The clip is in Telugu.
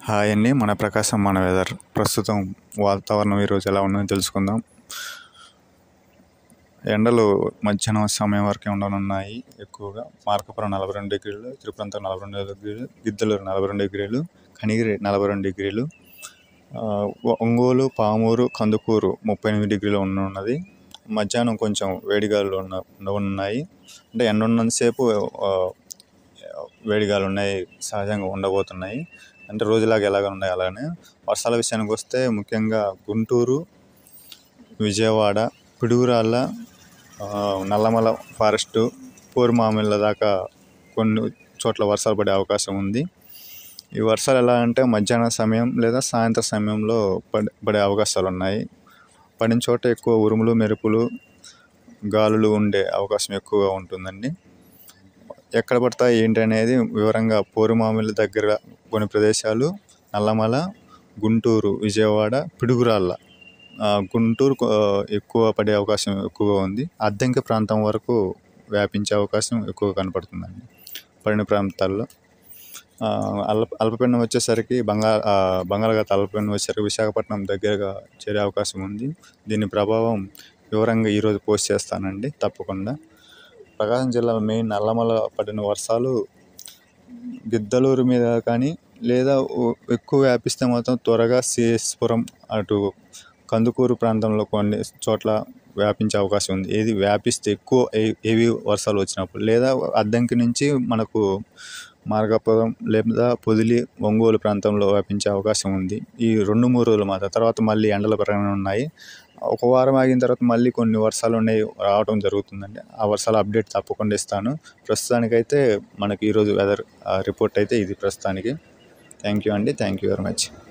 హాయ్ అండి మన ప్రకాశం మన వెదర్ ప్రస్తుతం వాతావరణం ఈరోజు ఎలా ఉందో తెలుసుకుందాం ఎండలు మధ్యాహ్నం సమయం వరకే ఉండనున్నాయి ఎక్కువగా మార్కపురం నలభై రెండు డిగ్రీలు తిరుపతి నలభై రెండు డిగ్రీలు గిద్దలూరు నలభై రెండు డిగ్రీలు కనిగిరి నలభై రెండు డిగ్రీలు ఆ, ఒంగోలు పామూరు కందుకూరు ముప్పై ఎనిమిది డిగ్రీలు ఉన్నది మధ్యాహ్నం కొంచెం వేడిగాలు ఉన్న ఉండనున్నాయి అంటే ఎండ ఉన్నంతసేపు ఆ, వేడిగాలు ఉన్నాయి సహజంగా ఉండబోతున్నాయి అంటే రోజులాగా ఎలాగ ఉన్నాయి అలానే వర్షాల విషయానికి వస్తే ముఖ్యంగా గుంటూరు విజయవాడ పిడుగురాళ్ళ ఆ, నల్లమల ఫారెస్ట్ పోరుమామిళ్ళ దాకా కొన్ని చోట్ల వర్షాలు పడే అవకాశం ఉంది ఈ వర్షాలు ఎలా అంటే మధ్యాహ్నం సమయం లేదా సాయంత్రం సమయంలో పడే పడే అవకాశాలు ఉన్నాయి పడిన చోట ఎక్కువ ఉరుములు మెరుపులు గాలులు ఉండే అవకాశం ఎక్కువగా ఉంటుందండి ఎక్కడ పడతాయి ఏంటి అనేది వివరంగా పోరుమామిళ్ళ దగ్గర కొన్ని ప్రదేశాలు నల్లమల గుంటూరు విజయవాడ పిడుగురాళ్ళ ఆ, గుంటూరు ఆ, ఎక్కువ పడే అవకాశం ఎక్కువగా ఉంది అద్దెంకి ప్రాంతం వరకు వ్యాపించే అవకాశం ఎక్కువ కనపడుతుందండి పడిన ప్రాంతాల్లో ఆ, అల్ప అల్పపీడనం వచ్చేసరికి బంగా ఆ, బంగాళాఖాత అల్పపీడనం వచ్చేసరికి విశాఖపట్నం దగ్గరగా చేరే అవకాశం ఉంది దీని ప్రభావం వివరంగా ఈరోజు పోస్ట్ చేస్తానండి తప్పకుండా ప్రకాశం జిల్లాలో మెయిన్ నల్లమల పడిన వర్షాలు గిద్దలూరు మీద కానీ లేదా ఓ- ఎక్కువ వ్యాపిస్తే మాత్రం త్వరగా సిఎస్పురం అటు కందుకూరు ప్రాంతంలో కొన్ని చోట్ల వ్యాపించే అవకాశం ఉంది ఏది వ్యాపిస్తే ఎక్కువ ఏ- ఏవి వర్షాలు వచ్చినప్పుడు లేదా అద్దంకి నుంచి మనకు మార్గపురం లేదా పొదిలి ఒంగోలు ప్రాంతంలో వ్యాపించే అవకాశం ఉంది ఈ రెండు మూడు రోజులు మాత్రం తర్వాత మళ్ళీ ఎండల పెరగన ఉన్నాయి ఒక వారం ఆగిన తర్వాత మళ్ళీ కొన్ని వర్షాలు ఉన్నాయి రావడం జరుగుతుందండి ఆ వర్షాల అప్డేట్ తప్పకుండా ఇస్తాను ప్రస్తుతానికైతే మనకి ఈరోజు వెదర్ రిపోర్ట్ అయితే ఇది ప్రస్తుతానికి థ్యాంక్ యూ అండి థ్యాంక్ యూ వెరీ మచ్